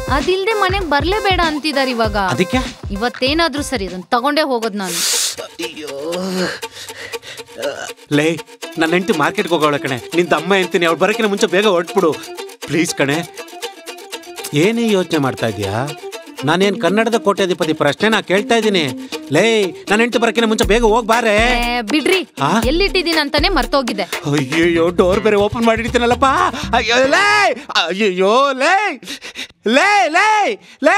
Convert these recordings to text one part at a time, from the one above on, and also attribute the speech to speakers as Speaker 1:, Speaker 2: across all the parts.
Speaker 1: ಅದಿಲ್ದೆ ಮನೆಗ್ ಬರ್ಲೇಬೇಡ ಅಂತಿದಾರ ಇವಾಗ
Speaker 2: ಅದಕ್ಕೆ
Speaker 1: ಇವತ್ತೇನಾದ್ರೂ ಸರಿ ಅದನ್ನ ತಗೊಂಡೇ ಹೋಗೋದ್ ನಾನು
Speaker 2: ಲೇ ನನ್ನ ಹೆಂಡತಿ ಮಾರ್ಕೆಟ್ಗೆ ಹೋಗೋಳ ಕಣೆ ನಿಂತ ಅಮ್ಮ ಅಂತೀನಿ ಅವ್ಳು ಬರೋಕ್ಕಿಂತ ಮುಂಚೆ ಬೇಗ ಹೊರಟ್ಬಿಡು ಪ್ಲೀಸ್ ಕಣೆ ಏನೇ ಯೋಚನೆ ಮಾಡ್ತಾ ಇದೀಯಾ ನಾನೇನ್ ಕನ್ನಡದ ಕೋಟ್ಯಾಧಿಪತಿ ಪ್ರಶ್ನೆ ನಾ ಕೇಳ್ತಾ ಇದ್ದೀನಿ ಲೇ ನನ್ನ ಹೆಂಡತಿ ಬರೋಕ್ಕಿಂತ ಮುಂಚೆ ಬೇಗ ಹೋಗ್ ಬಾರೆ
Speaker 1: ಏ, ಬಿಡ್ರಿ
Speaker 2: ಆ?
Speaker 1: ಎಲ್ಲಿಟ್ಟಿದೀನಿ ಅಂತಾನೆ ಮರ್ತೋಗಿದೆ
Speaker 2: ಅಯ್ಯಯ್ಯೋ ಡೋರ್ ಬೇರೆ ಓಪನ್ ಮಾಡಿರ್ತೀನಲ್ಲಪ್ಪ ಅಯ್ಯೋ ಲೇ ಅಯ್ಯಯ್ಯೋ ಲೇ ಲೇ ಲೇ ಲೇ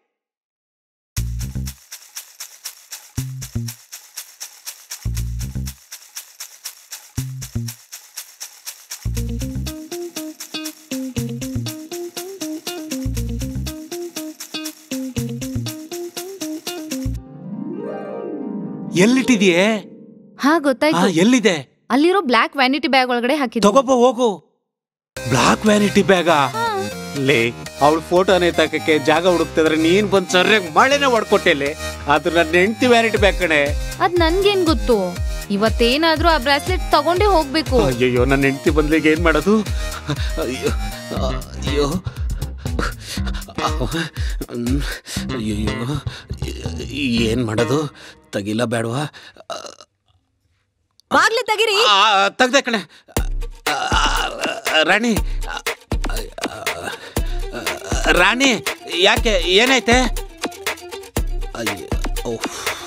Speaker 2: ಎಲ್ಲಿಟ್ಟಿದೀಯೇ
Speaker 1: ಹಾ
Speaker 2: ಆ,
Speaker 1: ಗೊತ್ತಾಯ್ತು
Speaker 2: ಎಲ್ಲಿದೆ
Speaker 1: ಅಲ್ಲಿರೋ ಬ್ಲಾಕ್ ವ್ಯಾನಿಟಿ ಬ್ಯಾಗ್ ಒಳಗಡೆ ಹಾಕಿದ್ದು
Speaker 2: ತಗೋಬ ಹೋಗು ಬ್ಲಾಕ್ ವ್ಯಾನಿಟಿ ಬ್ಯಾಗ ಲೇ ಅವಳ ಫೋಟೋನೇ ತಕಕ್ಕೆ ಜಾಗ ಹುಡುಕ್ತಿದ್ರೆ ನೀನ್ ಬಂದ್ ಸರ್ಯಾಗಿ ಮಳೆನೇ ಹೊಡ್ಕೊಟ್ಟೆಲೆ ಅದು ನನ್ನ ಹೆಂಡತಿ ವ್ಯಾನಿಟಿ ಬ್ಯಾಗ್ ಕಣೆ
Speaker 1: ಅದ್ ನನ್ಗೇನ್ ಗೊತ್ತು ಇವತ್ತೇನಾದ್ರೂ ಆ ಬ್ರಾಸ್ಲೆಟ್ ತಗೊಂಡೇ ಹೋಗ್ಬೇಕು
Speaker 2: ಅಯ್ಯಯ್ಯೋ ನನ್ನ ಹೆಂಡತಿ ಬಂದ್ಲಿಗೆ ಏನ್ ಮಾಡೋದು ಅಯ್ಯೋ ಅಯ್ಯೋ ಹ್ಮ್. ಅಯ್ಯಯ್ಯೋ ಏನ್ ಮಾಡೋದು ತಗಿಲ್ಲ ಬೇಡವಾ
Speaker 3: ಬಾಗ್ಲಿ ತೆಗಿರಿ
Speaker 2: ತೆಗ್ದೆ ಕಣೆ ಆ, ರಾಣಿ ರಾಣಿ ಯಾಕೆ ಏನೈತೆ ಅಯ್ಯೋ ಓಹ್.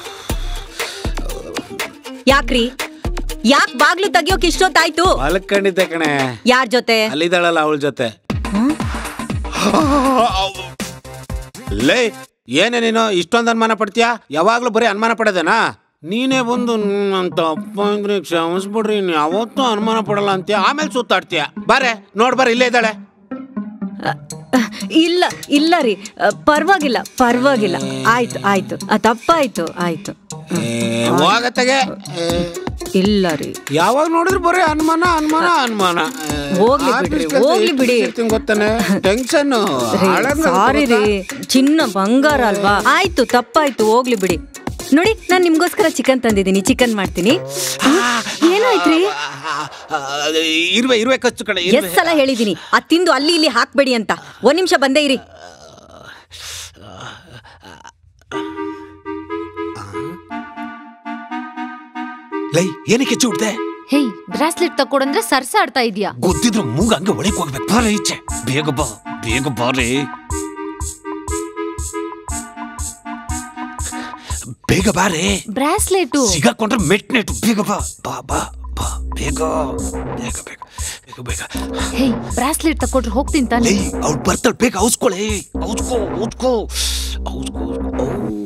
Speaker 3: ಯಾಕ್ರಿ ಯಾಕ್ ಬಾಗ್ಲು ತೆಗಿಯೋಕ್ ಇಷ್ಟೊತ್ತಾಯ್ತು
Speaker 2: ಮಲ್ಕೊಂಡಿದ್ದೆ ಕಣೆ
Speaker 3: ಯಾರ್ ಜೊತೆ
Speaker 2: ಅಲ್ಲಿದ್ದಾಳಲ್ಲ ಅವಳ ಜೊತೆ ಲೇ ಏನೇ ನೀನು ಇಷ್ಟೊಂದು ಅನುಮಾನ ಪಡ್ತೀಯಾ ಯಾವಾಗ್ಲೂ ಬರೀ ಅನುಮಾನ ಪಡೋದೇನಾ ನೀನೇ ಬಂದು "ಹ್ಮ್, ಅಂತ ಅಪ್ಪ ಅಂದ್ರೆ ಕ್ಷಮಿಸ್ಬಿಡ್ರಿ ನೀನ್ ಯಾವತ್ತೂ ಅನುಮಾನ ಪಡಲ್ಲ ಅಂತೀಯ ಆಮೇಲೆ ಸುತ್ತಾಡ್ತೀಯ ಬಾರೆ ನೋಡ್ ಬರ ಇಲ್ಲೇ ಇದ್ದಾಳೆ
Speaker 3: ಇಲ್ಲ ಇಲ್ಲ ರೀ ಅ, ಪರ್ವಾಗಿಲ್ಲ ಪರ್ವಾಗಿಲ್ಲ ಆಯ್ತು ಆಯ್ತು ಆ, ತಪ್ಪಾಯ್ತು ಆಯ್ತು
Speaker 2: ಹೋಗತ್ತಗೆ
Speaker 3: ಇಲ್ಲ ರೀ
Speaker 2: ಯಾವಾಗ ನೋಡಿದ್ರು ಬರೀ ಅನುಮಾನ ಅನುಮಾನ ಅನುಮಾನ
Speaker 3: ಹೋಗ್ಲಿ ಬಿಡ್ರಿ, ಹೋಗ್ಲಿ ಬಿಡಿ.
Speaker 2: ಗೊತ್ತಾನೆ ಟೆನ್ಷನ್
Speaker 3: ಸಾರಿ ರೀ ಚಿನ್ನ ಬಂಗಾರ ಅಲ್ವಾ ಆಯ್ತು ತಪ್ಪಾಯ್ತು ಹೋಗ್ಲಿ ಬಿಡಿ ನೋಡಿ ನಾನ್ ನಿಮ್ಗೋಸ್ಕರ ಚಿಕನ್ ತಂದಿದ್ದೀನಿ ಚಿಕನ್ ಮಾಡ್ತೀನಿ ಏನಾಯ್ತ್ರಿ
Speaker 2: ಇರುವೆ ಇರುವೆ ಕಚ್ಚು ಕಡೆ
Speaker 3: ಎಷ್ಟ್ ಸಲ ಹೇಳಿದೀನಿ ಅದ್ ತಿಂದು ಅಲ್ಲಿ ಇಲ್ಲಿ ಹಾಕ್ಬೇಡಿ ಅಂತ ಒಂದ್ ನಿಮಿಷ ಬಂದೇ ಇರಿ
Speaker 2: ಲೈ ಏನಕ್ಕೆ ಚೂಡ್ದೆ
Speaker 1: ಹೇಯ್ ಬ್ರಾಸ್ಲೆಟ್ ತಕೊಡಂದ್ರೆ ಸರ್ಸಾಡ್ತಾ ಇದೀಯಾ
Speaker 2: ಗೊತ್ತಿದ್ರು ಮೂಗ ಹಂಗೆ ಒಳಗೆ ಹೋಗ್ಬೇಕು ಬಾರ ಈಚೆ ಬೇಗ ಬಾ ಬೇಗ ಬಾರಿ ಬೇಗ ಬಾರೆ
Speaker 1: ಬ್ರಾಸ್ಲೆಟು
Speaker 2: ಸಿಗಾಕೊಂಡ್ರೆ ಮೆಟ್ ನೆಟ್ಟು ಬೇಗ ಬಾ ಬಾ ಬಾ ಬಾ ಬೇಗ ಬೇಗ ಬೇಗ ಬೇಗ ಬೇಗ
Speaker 1: ಹೇಯ್ ಬ್ರಾಸ್ಲೆಟ್ ತಕೊಟ್ರೆ ಹೋಗ್ತೀನಿ ತಾನೆ
Speaker 2: ಲೈ ಅವ್ಳು ಬರ್ತಾಳೆ ಬೇಗ ಔಸ್ಕೊಳೆ ಔಸ್ಕೋ ಔಸ್ಕೋ ಔಸ್ಕೋ ಔ.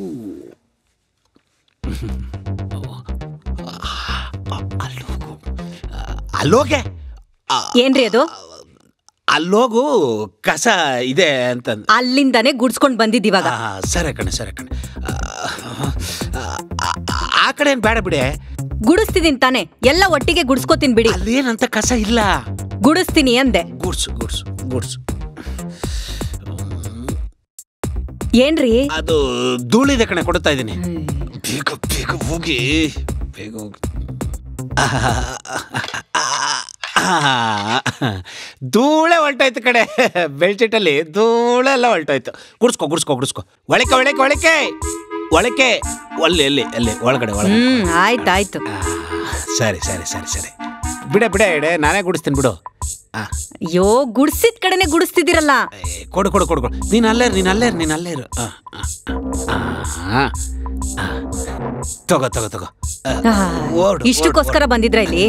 Speaker 2: ಅಲ್ಲೋಗು ಅಲ್ಲೋಗೆ
Speaker 3: ಏನ್ರಿ ಅದು
Speaker 2: ಅಲ್ಲೋಗು ಕಸ ಇದೆ ಅಂತ
Speaker 3: ಅಲ್ಲಿಂದಾನೇ ಗುಡ್ಸ್ಕೊಂಡ್ ಬಂದಿದ್ದೀವಾಗ
Speaker 2: ಆ, ಸರಿ ಕಣೆ ಸರಿ ಕಣೆ ಆ, ಆ, ಆ- ಆ ಕಡೆ ಏನ್ ಬೇಡ ಬಿಡೆ
Speaker 3: ಗುಡಿಸ್ತಿದೀನಿ ತಾನೆ ಎಲ್ಲ ಒಟ್ಟಿಗೆ ಗುಡ್ಸ್ಕೊತೀನಿ ಬಿಡಿ
Speaker 2: ಅಲ್ಲೇನಂತ ಕಸ ಇಲ್ಲ
Speaker 3: ಗುಡಿಸ್ತೀನಿ ಅಂದೆ
Speaker 2: ಗುಡ್ಸು ಗುಡ್ಸು ಗುಡ್ಸು
Speaker 3: ಏನ್ರಿ
Speaker 2: ಅದು ಧೂಳಿದೆ ಕಣೆ ಕೊಡ್ತಾ ಇದ್ದೀನಿ ಬೇಗ ಬೇಗ ಹೋಗಿ ಬೇಗ ಹೋಗಿ ಧೂಳೆ ಹೊಲ್ಟೋಯ್ತು ಕಡೆ ಬೆಳ್ಚಿಟ್ಟಲ್ಲಿ ಧೂಳೆಲ್ಲ ಹೊಲ್ಟೋಯ್ತು ಗುಡ್ಸ್ಕೊ ಗುಡ್ಸ್ಕೊ ಗುಡ್ಸ್ಕೊ ಒಳಕೆ ಒಳಕೆ ಒಳಕೆ ಒಳಕೆ ಒಲ್ಲಿ ಎಲ್ಲಿ ಎಲ್ಲಿ ಒಳಗಡೆ ಒಳಗಡೆ
Speaker 3: ಹ್ಮ್ ಆಯ್ತಾಯ್ತು
Speaker 2: ಆ, ಸರಿ ಸರಿ ಸರಿ ಸರಿ ಬಿಡೆ ಬಿಡೆ ಇಡೆ ನಾನೇ ಗುಡಿಸ್ತೀನಿ ಬಿಡು ಆ,
Speaker 3: ಅಯ್ಯೋ ಗುಡ್ಸಿದ್ ಕಡೆನೆ ಗುಡಿಸ್ತಿದ್ದೀರಲ್ಲ
Speaker 2: ಏ, ಕೊಡು ಕೊಡು ಕೊಡು ಕೊಡು ನೀನು ಅಲ್ಲೇ ಇರು, ನೀನು ಅಲ್ಲೇ ಇರು, ನೀನು ಅಲ್ಲೇ ಇರು ಆ, ಆ, ಆ, ಆ. ತಗೋ ತಗೋ ತಗೋ ಆ,
Speaker 3: ಆ,
Speaker 2: ಓಡು,
Speaker 3: ಇಷ್ಟಕ್ಕೋಸ್ಕರ ಬಂದಿದ್ರ ಇಲ್ಲಿ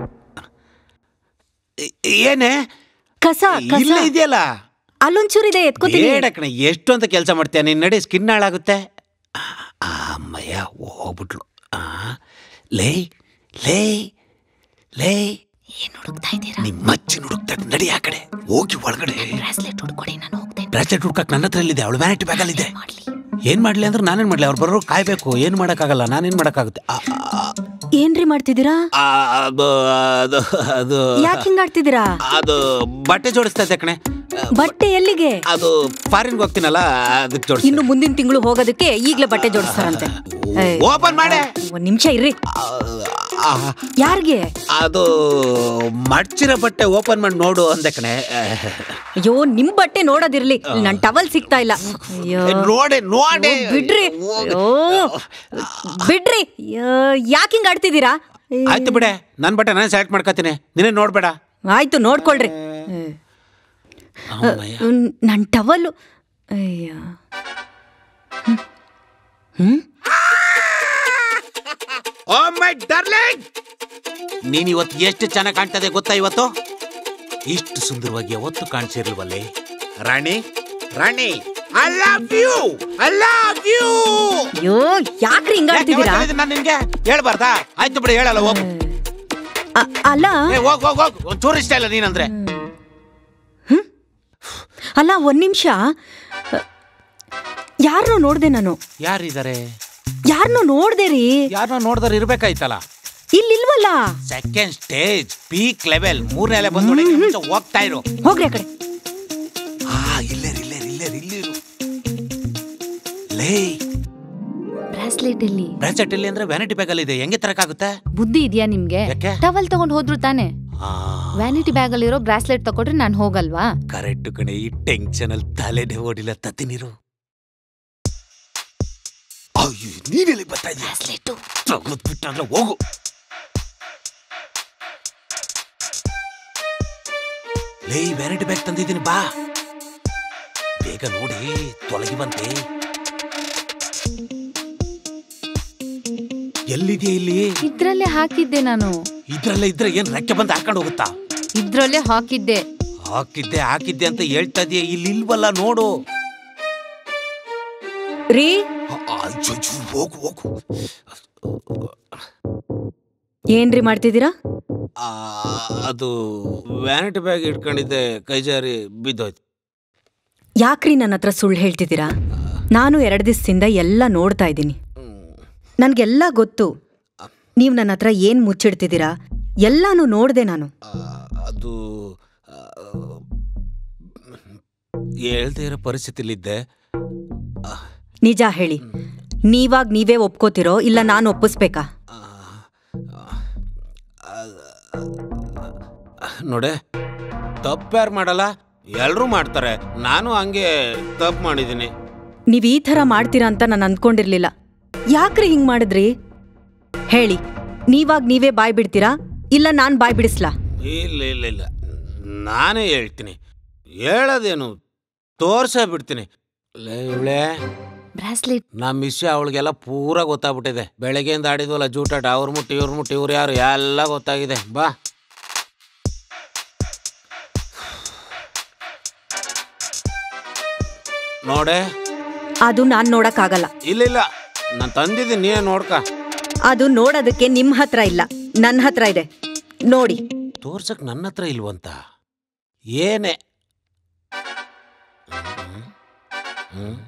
Speaker 2: ಏ- ಏನೇ
Speaker 3: ಕಸ ಕಸ
Speaker 2: ಇಲ್ಲೇ ಇದೆಯಲ್ಲ
Speaker 3: ಅಲ್ಲೊಂಚೂರಿದೆ ಎತ್ಕೋತೀನಿ
Speaker 2: ಬೇಡ ಕಣೆ ಎಷ್ಟು ಅಂತ ಕೆಲಸ ಮಾಡ್ತೀಯ ನೀನ್ ನಡಿ ಸ್ಕಿನ್ ಹಾಳಾಗುತ್ತೆ ಆ, ಆ, ಅಮ್ಮಯ್ಯ ಹೋಗ್ಬಿಟ್ಲು ಆ, ಲೇ ಲೇ ಲೇ
Speaker 1: ಏನ್ ಹುಡುಕ್ತಾ ಇದ್ದೀರಾ
Speaker 2: ನಿಮ್ಮ ಮಚ್ಚಿ ಹುಡುಕ್ತಾ ಇದ್ದ ನಡಿ ಆ ಕಡೆ ಹೋಗಿ ಒಳಗಡೆ
Speaker 1: ಬ್ರಾಸ್ಲೆಟ್ ಹುಡ್ಕೊಡಿ ನಾನು ಹೋಗ್ತೇನೆ
Speaker 2: ಬ್ರಾಸ್ಲೆಟ್ ಹುಡ್ಕಕ್ ನನ್ನ ಹತ್ರ ಇಲ್ಲಿದೆ ಅವಳು ವ್ಯಾನಿಟಿ ಬ್ಯಾಗಲ್ಲಿ ಇದೆ
Speaker 1: ಮಾಡ್ಲಿ
Speaker 2: ಏನ್ ಮಾಡ್ಲಿ ಅಂದ್ರೆ ನಾನೇನ್ ಮಾಡ್ಲಿ ಅವ್ರು ಬರೋರು ಕಾಯ್ಬೇಕು ಏನ್ ಮಾಡಕ್ಕಾಗಲ್ಲ ನಾನೇನ್ ಮಾಡಕ್ಕಾಗುತ್ತೆ ಆ, ಆ,
Speaker 3: ಏನ್ರಿ ಮಾಡ್ತಿದ್ದೀರಾ
Speaker 2: ಆ, ಅದು ಅದು ಅದು
Speaker 3: ಯಾಕೆ ಹಿಂಗಾಡ್ತಿದ್ದೀರಾ
Speaker 2: ಅದು ಬಟ್ಟೆ ಜೋಡಿಸ್ತಾ ಇದ್ದೆ ಕಣೆ
Speaker 3: ಬಟ್ಟೆ ಎಲ್ಲಿಗೆ
Speaker 2: ಅದು ಫಾರಿನ್ಗೆ ಹೋಗ್ತೀನಲ್ಲ ಅದಕ್ಕೆ ಜೋಡಿಸಿ
Speaker 3: ಇನ್ನು ಮುಂದಿನ ತಿಂಗಳು ಹೋಗೋದಕ್ಕೆ ಈಗ್ಲೇ ಬಟ್ಟೆ ಜೋಡಿಸ್ತಾರಂತೆ ಏಯ್,
Speaker 2: ಓಪನ್ ಮಾಡೆ
Speaker 3: ಒಂದ್ ನಿಮಿಷ ಇರ್ರಿ
Speaker 2: ಆ,
Speaker 3: ಯಾರಿಗೆ
Speaker 2: ಅದು ಮಡ್ಚಿರೋ ಬಟ್ಟೆ ಓಪನ್ ಮಾಡಿ ನೋಡು ಅಂದೆ ಕಣೆ
Speaker 3: ಅಯ್ಯೋ ನಿಮ್ ಬಟ್ಟೆ ನೋಡೋದಿರ್ಲಿ ನನ್ ಟವಲ್ ಸಿಗ್ತಾ ಇಲ್ಲ ಅಯ್ಯೋ
Speaker 2: ನೋಡಿ ನೋಡಿ
Speaker 3: ಓ, ಬಿಡ್ರಿ ಅಯ್ಯೋ, ಬಿಡ್ರಿ ಯಾಕೆ ಹಿಂಗ್ ಆಡ್ತಿದ್ದೀರಾ ಏ,
Speaker 2: ಆಯ್ತು ಬಿಡೆ ನನ್ ಬಟ್ಟೆ ನಾನು ಸೆಲೆಕ್ಟ್ ಮಾಡ್ಕೊತೀನಿ ನೀನೇ ನೋಡ್ಬೇಡ
Speaker 3: ಆಯ್ತು ನೋಡ್ಕೊಳ್ರಿ ಏ,
Speaker 2: ಅಮ್ಮಯ್ಯ.
Speaker 3: ಹ್ಮ್, ನನ್ ಟವಲ್ಲು ಅಯ್ಯ ಹ್ಮ್. ಹ್ಮ್
Speaker 2: ಓ ಮೈ ಡಾರ್ಲಿಂಗ್ ನೀನ್ ಇವತ್ತು ಎಷ್ಟು ಚೆನ್ನಾಗಿ ಕಾಣ್ತದೆ ಗೊತ್ತಾ ಇವತ್ತು ಇಷ್ಟು ಸುಂದರವಾಗಿ ಯಾವತ್ತು ಕಾಣಿಸಿರ್ಲ್ವಲ್ಲೇ ರಾಣಿ ರಾಣಿ I love you I love you
Speaker 3: ಅಯ್ಯೋ ಯಾಕ್ರಿ ಹಿಂಗ್ ಆಡ್ತಿದ್ದೀರಾ
Speaker 2: ನಾನು ನಿನ್ಗೆ ಹೇಳ್ಬಾರ್ದಾ ಆಯ್ತು ಬಿಡಿ ಹೇಳಲ್ಲ ಹೋಗು
Speaker 3: ಅ- ಅಲ್ಲ
Speaker 2: ಏ ಹೋಗ್ ಹೋಗ್ ಹೋಗ್ ಒಂಚೂರು ಇಷ್ಟ ಇಲ್ಲ ನೀನಂದ್ರೆ
Speaker 3: ಅಲ್ಲ ಒಂದ್ ನಿಮಿಷ ಯಾರನ್ನೋ ನೋಡ್ದೆ ನಾನು
Speaker 2: ಯಾರಿದ್ದಾರೆ
Speaker 3: ಯಾರನ್ನೋ ನೋಡ್ದೆ ರೀ
Speaker 2: ಯಾರನ್ನ ನೋಡಿದ್ರೆ ಇರ್ಬೇಕಾಯ್ತಲ್ಲ
Speaker 3: ಇಲ್ಲಿಲ್ವಲ್ಲ
Speaker 2: ಸೆಕೆಂಡ್ ಸ್ಟೇಜ್ ಪೀಕ್ ಲೆವೆಲ್ ಮೂರನೇ ಎಲೆ ಬಂದು ಮುಂಚೆ ಹೋಗ್ತಾ ಇರು
Speaker 3: ಹೋಗ್ರಿ ಆ ಕಡೆ
Speaker 2: ಆ ಇಲ್ಲೇ ಇಲ್ಲೇ ಇಲ್ಲೇ ಇಲ್ಲಿರು ಲೇ
Speaker 1: ಬ್ರಾಸ್ಲೆಟ್ ಇಲ್ಲಿ
Speaker 2: ಬ್ರಾಚೆಟ್ ಇಲ್ಲಿ ಅಂದ್ರೆ ವ್ಯಾನಿಟಿ ಬ್ಯಾಗ್ ಅಲ್ಲಿ ಇದೆ ಹೆಂಗೆ ತರಕಾಗುತ್ತೆ
Speaker 1: ಬುದ್ಧಿ ಇದೆಯಾ ನಿಮ್ಗೆ
Speaker 2: ಯಾಕೆ?
Speaker 1: ಟವಲ್ ತಗೊಂಡ್ ಹೋದ್ರು ತಾನೆ ವ್ಯಾನಿಟಿ ಬ್ಯಾಗ್ ಅಲ್ಲಿರೋ ಬ್ರಾಸ್ಲೆಟ್ ತಗೊಂಡ್ರೆ ನಾನ್ ಹೋಗಲ್ವಾ
Speaker 2: ಕರೆಕ್ಟ್ ಕಣೆ ಈ ಟೆನ್ಷನ್ ಅಲ್ಲಿ ತಲೆನೇ ಓಡಿಲ್ಲ ತತ್ತಿ ನೀರು ಅಯ್ಯೋ ನೀನೆಲ್ಲಿ ಬರ್ತಾ ಇದೀಯ ಬಿಟ್ಟಂದ್ರೆ ಹೋಗು ಲೇ ವ್ಯಾನಿಟಿ ಬ್ಯಾಗ್ ತಂದಿದ್ದೀನಿ ಬಾ ಬೇಗ ನೋಡಿ ತೊಲಗಿ ಬಂತೆ ಎಲ್ಲಿದೆಯಾ ಇಲ್ಲಿ
Speaker 1: ಇದ್ರಲ್ಲೇ ಹಾಕಿದ್ದೆ ನಾನು
Speaker 2: ಇದ್ರಲ್ಲೇ ಇದ್ರೆ ಏನ್ ರೆಕ್ಕೆ ಬಂದು ಹಾಕೊಂಡು ಹೋಗುತ್ತಾ
Speaker 1: ಇದ್ರಲ್ಲೇ ಹಾಕಿದ್ದೆ
Speaker 2: ಹಾಕಿದ್ದೆ ಹಾಕಿದ್ದೆ ಅಂತ ಹೇಳ್ತಾ ಇದೀಯ ಇಲ್ಲಿ ಇಲ್ವಲ್ಲ ನೋಡು
Speaker 3: ರೀ
Speaker 2: ಅ- ಅಯ್ಯಯ್ಯೋ, ಹೋಗು ಹೋಗು
Speaker 3: ಏನ್ರಿ ಮಾಡ್ತಿದ್ದೀರಾ
Speaker 2: ಆ, ಅದು ವ್ಯಾನಿಟಿ ಬ್ಯಾಗ್ ಇಟ್ಕೊಂಡಿದ್ದೆ ಕೈ ಜಾರಿ ಬಿದ್ದೋಯ್ತು
Speaker 3: ಯಾಕ್ರಿ ನನ್ನ ಹತ್ರ ಸುಳ್ಳು ಹೇಳ್ತಿದ್ದೀರಾ ನಾನು ಎರಡು ದಿವಸದಿಂದ ಎಲ್ಲ ನೋಡ್ತಾ ಇದ್ದೀನಿ ನನ್ಗೆಲ್ಲ ಗೊತ್ತು ನೀವು ನನ್ನ ಹತ್ರ ಏನ್ ಮುಚ್ಚಿಡ್ತಿದ್ದೀರಾ ಎಲ್ಲಾನು ನೋಡ್ದೆ ನಾನು
Speaker 2: ಆ, ಅದು ಆ, ಹೇಳ್ದೇ ಇರೋ ಪರಿಸ್ಥಿತಿಲಿದ್ದೆ
Speaker 3: ನಿಜ ಹೇಳಿ ನೀವಾಗ ನೀವೇ ಒಪ್ಕೋತಿರೋ ಇಲ್ಲ ನಾನು ಒಪ್ಪಿಸ್ಬೇಕಾ
Speaker 2: ಆ, ಆ, ನೋಡೆ ತಪ್ಪ್ಯಾರು ಮಾಡಲ್ಲ ಎಲ್ರೂ ಮಾಡ್ತಾರೆ ನಾನು ಹಂಗೆ ತಪ್ಪು ಮಾಡಿದ್ದೀನಿ
Speaker 3: ನೀವ್ ಈ ಥರ ಮಾಡ್ತೀರಾ ಅಂತ ನಾನು ಅಂದ್ಕೊಂಡಿರ್ಲಿಲ್ಲ ಯಾಕ್ರಿ ಹಿಂಗ್ ಮಾಡಿದ್ರಿ ಹೇಳಿ ನೀವಾಗ ನೀವೇ ಬಾಯ್ ಬಿಡ್ತೀರಾ ಇಲ್ಲ ನಾನ್ ಬಾಯ್ ಬಿಡಿಸ್ಲಾ
Speaker 2: ಇಲ್ಲ ಇಲ್ಲ ಇಲ್ಲ ನಾನೇ ಹೇಳ್ತೀನಿ ಹೇಳೋದೇನು ತೋರ್ಸೇ ಬಿಡ್ತೀನಿ ಲೇ ಇವಳೆ
Speaker 1: ಬ್ರಾಸ್ಲೆಟ್
Speaker 2: ನಮ್ಮ ವಿಷಯ ಅವಳಿಗೆಲ್ಲ ಪೂರ ಗೊತ್ತಾಗ್ಬಿಟ್ಟಿದೆ ಬೆಳಗ್ಗೆಯಿಂದ ಆಡಿದ್ವಲ್ಲ ಜೂಟಾಟ ಅವ್ರ ಮುಟ್ಟಿ ಇವ್ರ ಮುಟ್ಟಿ ಇವ್ರು ಯಾರು ಎಲ್ಲ ಗೊತ್ತಾಗಿದೆ ಬಾ ನೋಡೆ
Speaker 3: ಅದು ನಾನ್ ನೋಡಕ್ಕಾಗಲ್ಲ
Speaker 2: ಇಲ್ಲ ಇಲ್ಲ ನಾನು ತಂದಿದ್ದೀನಿ ನೀನೇ ನೋಡ್ಕ
Speaker 3: ಅದು ನೋಡೋದಕ್ಕೆ ನಿಮ್ ಹತ್ರ ಇಲ್ಲ ನನ್ನ ಹತ್ರ ಇದೆ ನೋಡಿ
Speaker 2: ತೋರ್ಸಕ್ ನನ್ನ ಹತ್ರ ಇಲ್ವಂತ ಏನೇ ಹ್ಮ್. ಹ್ಮ್.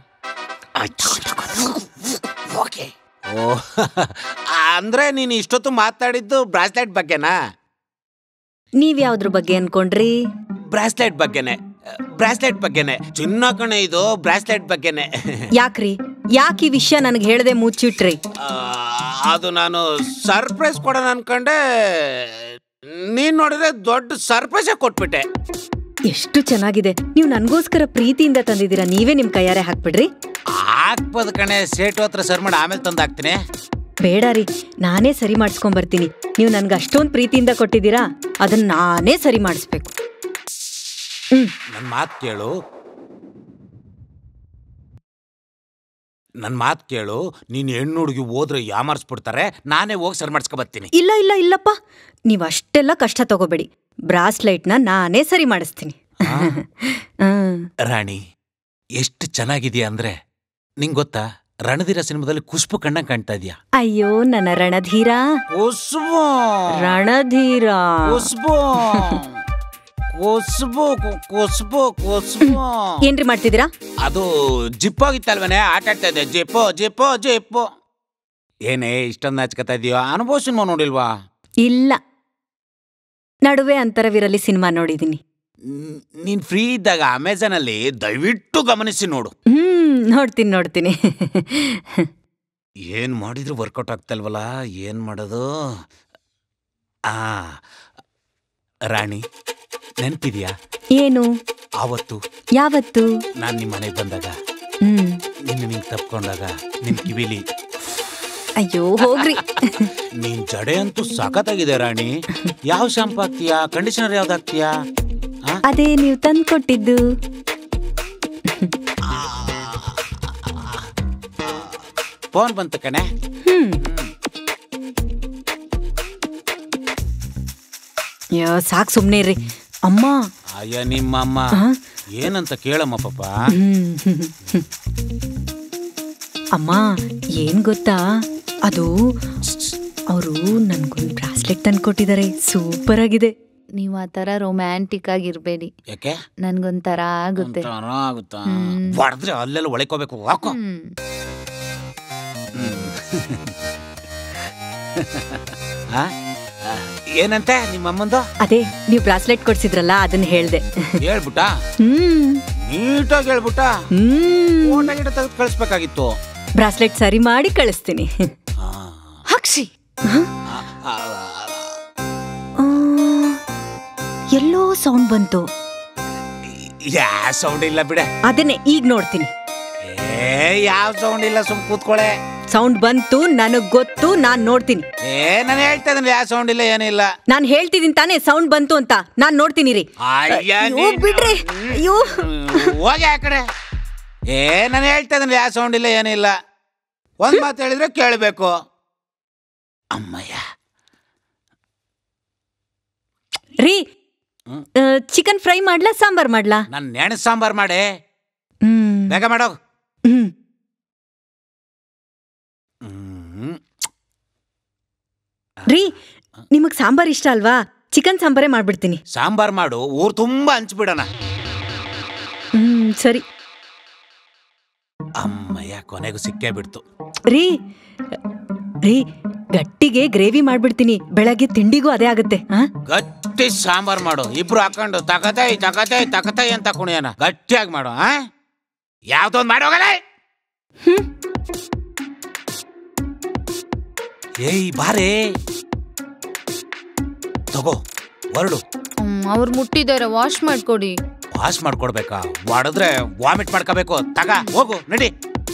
Speaker 2: ಓಕೆ. ಓ ಅಂದ್ರೆ ನೀನು ಇಷ್ಟೊತ್ತು ಮಾತಾಡಿದ್ದು ಬ್ರಾಸ್ಲೆಟ್ ಬಗ್ಗೆನಾ
Speaker 3: ನೀವ್ ಯಾವ್ದ್ರ ಬಗ್ಗೆ ಅನ್ಕೊಂಡ್ರಿ
Speaker 2: ಬ್ರಾಸ್ಲೆಟ್ ಬಗ್ಗೆನೆ ಬ್ರಾಸ್ಲೆಟ್ ಬಗ್ಗೆನೆ ಚಿನ್ನ ಕಣೆ ಇದು ಬ್ರಾಸ್ಲೆಟ್ ಬಗ್ಗೆನೆ
Speaker 3: ಯಾಕ್ರಿ ಯಾಕೆ ಈ ವಿಷಯ ನನಗೆ ಹೇಳ್ದೆ ಮುಚ್ಚಿಟ್ರಿ
Speaker 2: ಆ, ಅದು ನಾನು ಸರ್ಪ್ರೈಸ್ ಕೊಡೋಣ ಅನ್ಕೊಂಡೆ ನೀನ್ ನೋಡಿದ್ರೆ ದೊಡ್ಡ ಸರ್ಪ್ರೈಸೇ ಕೊಟ್ಬಿಟ್ಟೆ
Speaker 3: ಎಷ್ಟು ಚೆನ್ನಾಗಿದೆ ನೀವು ನನ್ಗೋಸ್ಕರ ಪ್ರೀತಿಯಿಂದ ತಂದಿದ್ದೀರಾ ನೀವೇ ನಿಮ್ ಕೈಯಾರೆ ಹಾಕ್ಬಿಡ್ರಿ
Speaker 2: ಹಾಕ್ಬೋದು ಕಣೆ ಸೇಟು ಹತ್ರ ಸರ್ ಮಾಡಿ ಆಮೇಲೆ ತಂದು ಹಾಕ್ತೀನಿ
Speaker 3: ಬೇಡ ರೀ ನಾನೇ ಸರಿ ಮಾಡಿಸ್ಕೊಂಡ್ ಬರ್ತೀನಿ ನೀವು ನನ್ಗೆ ಅಷ್ಟೊಂದು ಪ್ರೀತಿಯಿಂದ ಕೊಟ್ಟಿದ್ದೀರಾ ಅದನ್ನ ನಾನೇ ಸರಿ ಮಾಡಿಸ್ಬೇಕು ಹ್ಮ್
Speaker 2: ನನ್ನ ಮಾತು ಕೇಳು ನನ್ನ ಮಾತು ಕೇಳು ನೀನು ಹೆಣ್ಣು ಹುಡುಗಿ ಹೋದ್ರೆ ಯಾಮಾರಿಸ್ಬಿಡ್ತಾರೆ ನಾನೇ ಹೋಗಿ ಸರ್ ಮಾಡಿಸ್ಕೊ ಬರ್ತೀನಿ
Speaker 3: ಇಲ್ಲ ಇಲ್ಲ ಇಲ್ಲಪ್ಪ ನೀವು ಅಷ್ಟೆಲ್ಲ ಕಷ್ಟ ತಗೋಬೇಡಿ ಬ್ರಾಸ್ಲೈಟ್ನ ನಾನೇ ಸರಿ ಮಾಡಿಸ್ತೀನಿ ಹ್ಮ್.
Speaker 2: ರಾಣಿ ಎಷ್ಟು ಚೆನ್ನಾಗಿದೆಯಾ ಅಂದ್ರೆ ನಿಂಗೆ ಗೊತ್ತಾ ರಣಧೀರ ಸಿನಿಮಾದಲ್ಲಿ ಖುಷ್ಬು ಕಣ್ಣ ಕಾಣ್ತಾ ಇದೆಯಾ
Speaker 3: ಅಯ್ಯೋ ನನ್ನ ರಣಧೀರ
Speaker 2: ಖುಷ್ಬು
Speaker 3: ರಣಧೀರ
Speaker 2: ಖುಷ್ಬು ಖುಷ್ಬು ಖುಷ್ಬು ಖುಷ್ಬು
Speaker 3: ಏನ್ರಿ ಮಾಡ್ತಿದ್ದೀರಾ
Speaker 2: ಅದು ಜಿಪ್ ಹೋಗಿತ್ತಲ್ವನೇ ಆಟ ಆಡ್ತಾ ಇದೆ ಜಿಪ್ಪು ಜಿಪ್ಪು ಜಿಪ್ಪು ಏನೇ ಇಷ್ಟೊಂದು ನಾಚ್ಕೊತಾ ಇದೀಯೋ ಅನುಭವ ಸಿನಿಮಾ ನೋಡಿಲ್ವಾ
Speaker 3: ಇಲ್ಲ ನಡುವೆ ಅಂತರವಿರಲಿ ಸಿನಿಮಾ ನೋಡಿದೀನಿ
Speaker 2: ನ್- ನೀನ್ ಫ್ರೀ ಇದ್ದಾಗ ಅಮೆಝಾನ್ ಅಲ್ಲಿ ದಯವಿಟ್ಟು ಗಮನಿಸಿ ನೋಡು
Speaker 3: ಹ್ಮ್ ನೋಡ್ತೀನಿ ನೋಡ್ತೀನಿ
Speaker 2: ಏನ್ ಮಾಡಿದ್ರು ವರ್ಕೌಟ್ ಆಗ್ತಲ್ವಲ್ಲ ಏನ್ ಮಾಡೋದು ಆ ರಾಣಿ ನೆನ್ಪಿದ್ಯಾ
Speaker 3: ಏನು
Speaker 2: ಆವತ್ತು
Speaker 3: ಯಾವತ್ತು
Speaker 2: ನಾನ್ ನಿಮ್ಮ ಮನೆಗೆ ಬಂದಾಗ
Speaker 3: ಹ್ಮ್
Speaker 2: ನಿನ್ನ ನಿಂಗೆ ತಪ್ಕೊಂಡಾಗ ನಿನ್ ಕಿವಿಲಿ
Speaker 3: ಅಯ್ಯೋ ಹೋಗ್ರಿ
Speaker 2: ನಿನ್ ಜಡೆ ಅಂತೂ ಸಖತ್ತಾಗಿದೆ ರಾಣಿ ಯಾವ ಶಾಂಪು ಹಾಕ್ತೀಯಾ ಕಂಡೀಷನರ್ ಯಾವ್ದು ಹಾಕ್ತೀಯಾ ಆ?
Speaker 3: ಅದೇ ನೀವು ತಂದ್ಕೊಟ್ಟಿದ್ದು
Speaker 2: ಫೋನ್ ಬಂತು ಕಣೆ
Speaker 3: ಹ್ಮ್ ಅಯ್ಯೋ ಸಾಕ್ ಸುಮ್ನೆ ಇರ್ರಿ ಅಮ್ಮ
Speaker 2: ಅಯ್ಯ ನಿಮ್ಮಮ್ಮ
Speaker 3: ಆ?
Speaker 2: ಏನಂತ ಕೇಳಮ್ಮ ಪಾಪ
Speaker 3: ಹ್ಮ್, ಹ್ಮ್, ಹ್ಮ್. ಅಮ್ಮ ಏನ್ ಗೊತ್ತಾ ಅದು ಅವರು ನನ್ಗೊಂದು ಬ್ರಾಸ್ಲೆಟ್ ತಂದ್ಕೊಟ್ಟಿದ್ದಾರೆ ಸೂಪರ್ ಆಗಿದೆ
Speaker 1: ನೀವ್ ಆ ತರ ರೊಮ್ಯಾಂಟಿಕ್ ಆಗಿರ್ಬೇಡಿ
Speaker 2: ಯಾಕೆ
Speaker 1: ನನ್ಗೊಂಥರ ಆಗುತ್ತೆ
Speaker 2: ಒಂಥರ ಆಗುತ್ತಾ
Speaker 1: ಹ್ಮ್.
Speaker 2: ಹೊಡೆದ್ರೆ ಅಲ್ಲೆಲ್ಲ ಒಳಕೋಬೇಕು ಹಾಕೋ
Speaker 1: ಹ್ಮ್
Speaker 2: ಆ? ಆ, ಏನಂತೆ ನಿಮ್ಮಮ್ಮಂದು
Speaker 3: ಅದೇ ನೀವು ಬ್ರಾಸ್ಲೆಟ್ ಕೊಡ್ಸಿದ್ರಲ್ಲ ಅದನ್ನ ಹೇಳ್ದೆ
Speaker 2: ಹೇಳ್ಬಿಟ್ಟ
Speaker 3: ಹ್ಮ್
Speaker 2: ನೀಟಾಗಿ ಹೇಳ್ಬಿಟ್ಟ
Speaker 3: ಹ್ಮ್
Speaker 2: ಫೋಟೋ ಗಿಡ ತೆಗೆದು ಕಳಿಸ್ಬೇಕಾಗಿತ್ತು
Speaker 3: ಬ್ರಾಸ್ಲೆಟ್ ಸರಿ ಮಾಡಿ ಕಳಿಸ್ತೀನಿ
Speaker 2: ಆ,
Speaker 1: ಹಕ್ಷಿ
Speaker 2: ಆ, ಆ,
Speaker 3: ಆ, ಎಲ್ಲೋ ಸೌಂಡ್ ಬಂತು
Speaker 2: ಯಾ ಸೌಂಡ್ ಇಲ್ಲ ಬಿಡೆ
Speaker 3: ಅದನ್ನೇ ಈಗ ನೋಡ್ತೀನಿ
Speaker 2: ಏ ಯಾವ ಸೌಂಡ್ ಇಲ್ಲ ಸುಮ್ ಕೂತ್ಕೊಳೆ
Speaker 3: ಸೌಂಡ್ ಬಂತು ನನಗ್ ಗೊತ್ತು ನಾನ್ ನೋಡ್ತೀನಿ
Speaker 2: ಏ ನಾನು ಹೇಳ್ತಾ ಇದ್ದೀನಿ ಯಾವ ಸೌಂಡ್ ಇಲ್ಲ ಏನಿಲ್ಲ
Speaker 3: ನಾನ್ ಹೇಳ್ತಿದ್ದೀನಿ ತಾನೇ ಸೌಂಡ್ ಬಂತು ಅಂತ ನಾನ್ ನೋಡ್ತೀನಿ ರೀ
Speaker 2: ಅಯ್ಯ
Speaker 3: ಅಯ್ಯೋ,
Speaker 2: ನೀನು-
Speaker 3: ಬಿಡ್ರಿ. ಅಯ್ಯೋ.
Speaker 2: ಹ್ಮ್, ಹೋಗಿ ಆ ಕಡೆ ಏ ನಾನು ಹೇಳ್ತಾ ಇದ್ದೀನಿ ಯಾವ ಸೌಂಡ್ ಇಲ್ಲ ಏನಿಲ್ಲ ಒಂದ್ ಮಾತು ಹೇಳಿದ್ರೆ ಕೇಳಬೇಕು ಅಮ್ಮಯ್ಯ
Speaker 3: ರೀ
Speaker 2: ಹ್ಮ್.
Speaker 3: ಚಿಕನ್ ಫ್ರೈ ಮಾಡ್ಲಾ ಸಾಂಬಾರ್ ಮಾಡ್ಲಾ
Speaker 2: ನಾನು ನೆಣ ಸಾಂಬಾರ್ ಮಾಡಿ
Speaker 3: ಹ್ಮ್
Speaker 2: ಬೇಗ ಮಾಡೋ
Speaker 3: ಹ್ಮ್
Speaker 2: ಹ್ಮ್
Speaker 3: ರೀ ನಿಮಗ್ ಸಾಂಬಾರ್ ಇಷ್ಟ ಅಲ್ವಾ ಚಿಕನ್ ಸಾಂಬಾರೇ ಮಾಡ್ಬಿಡ್ತೀನಿ
Speaker 2: ಸಾಂಬಾರ್ ಮಾಡು ಊರ್ ತುಂಬಾ ಹಂಚ್ಬಿಡೋಣ
Speaker 3: ಹ್ಮ್ ಸರಿ
Speaker 2: ಅಮ್ಮಯ್ಯ ಕೊನೆಗೂ ಸಿಕ್ಕೇ ಬಿಡ್ತು
Speaker 3: ರೀ ರೀ ಗಟ್ಟಿಗೆ ಗ್ರೇವಿ ಮಾಡ್ಬಿಡ್ತೀನಿ ಬೆಳಗ್ಗೆ ತಿಂಡಿಗೂ ಅದೇ ಆಗುತ್ತೆ ಹಾ
Speaker 2: ಗಟ್ಟಿ ಸಾಂಬಾರ್ ಮಾಡು ಇಬ್ರು ಹಾಕೊಂಡು ತಕತೈ ತಕತೈ ತಕತೈ ಅಂತ ಕುಣಿಯೋಣ ಗಟ್ಟಿಯಾಗಿ ಮಾಡು ಆ ಯಾವ್ದೊಂದು ಮಾಡೋಗಲ್ಲ ಏಯ್ ಬಾರೇ ತಗೋ ಹೊರಡು
Speaker 1: ಅವ್ರು ಮುಟ್ಟಿದ್ದಾರೆ ವಾಶ್ ಮಾಡ್ಕೊಡಿ
Speaker 2: ವಾಶ್ ಮಾಡ್ಕೊಡ್ಬೇಕಾ ಹೊಡೆದ್ರೆ ವಾಮಿಟ್ ಮಾಡ್ಕೋಬೇಕು ತಗ ಹೋಗು ನಡಿ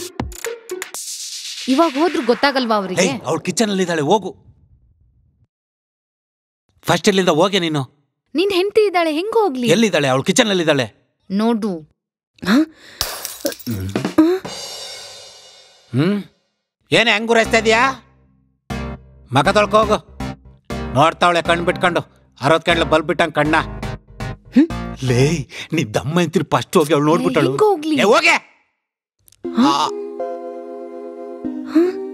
Speaker 1: ಇವಾಗ ಹೋದ್ರು ಗೊತ್ತಾಗಲ್ವಾ ಅವ್ರಿಗೆ
Speaker 2: ಏಯ್ ಅವಳು ಕಿಚನ್ ಅಲ್ಲಿ ಇದ್ದಾಳೆ ಹೋಗು ಫಸ್ಟ್ ಇಲ್ಲಿಂದ ಹೋಗೆ ನೀನು
Speaker 1: ನಿನ್ ಹೆಂಡತಿ ಇದ್ದಾಳೆ ಹೆಂಗ್ ಹೋಗ್ಲಿ
Speaker 2: ಎಲ್ಲಿದ್ದಾಳೆ ಅವಳು ಕಿಚನ್ ಅಲ್ಲಿ ಇದ್ದಾಳೆ
Speaker 1: ನೋಡು
Speaker 2: ಹ್ಮ್ ಏನೇ ಹೆಂಗ್ ಗುರಾಯಿಸ್ತಾ ಇದೀಯಾ ಮಗ ತೊಳ್ಕೊ ಹೋಗು ನೋಡ್ತಾವಳೆ ಕಣ್ ಬಿಟ್ಕೊಂಡು ಅರವತ್ ಕಣ್ಲ ಬಲ್ಬ್ ಬಿಟ್ಟಂಗ್ ಕಣ್ಣ ಲೇ ನೀ ದಮ್ಮ ಅಂತೀರಿ ಫಸ್ಟ್ ಹೋಗಿ ಅವಳು ನೋಡ್ಬಿಟ್ಟಳು
Speaker 1: ಹೆಂಗ್ ಹೋಗ್ಲಿ
Speaker 2: ಏ ಹೋಗೆ ಆ,
Speaker 3: ಹ?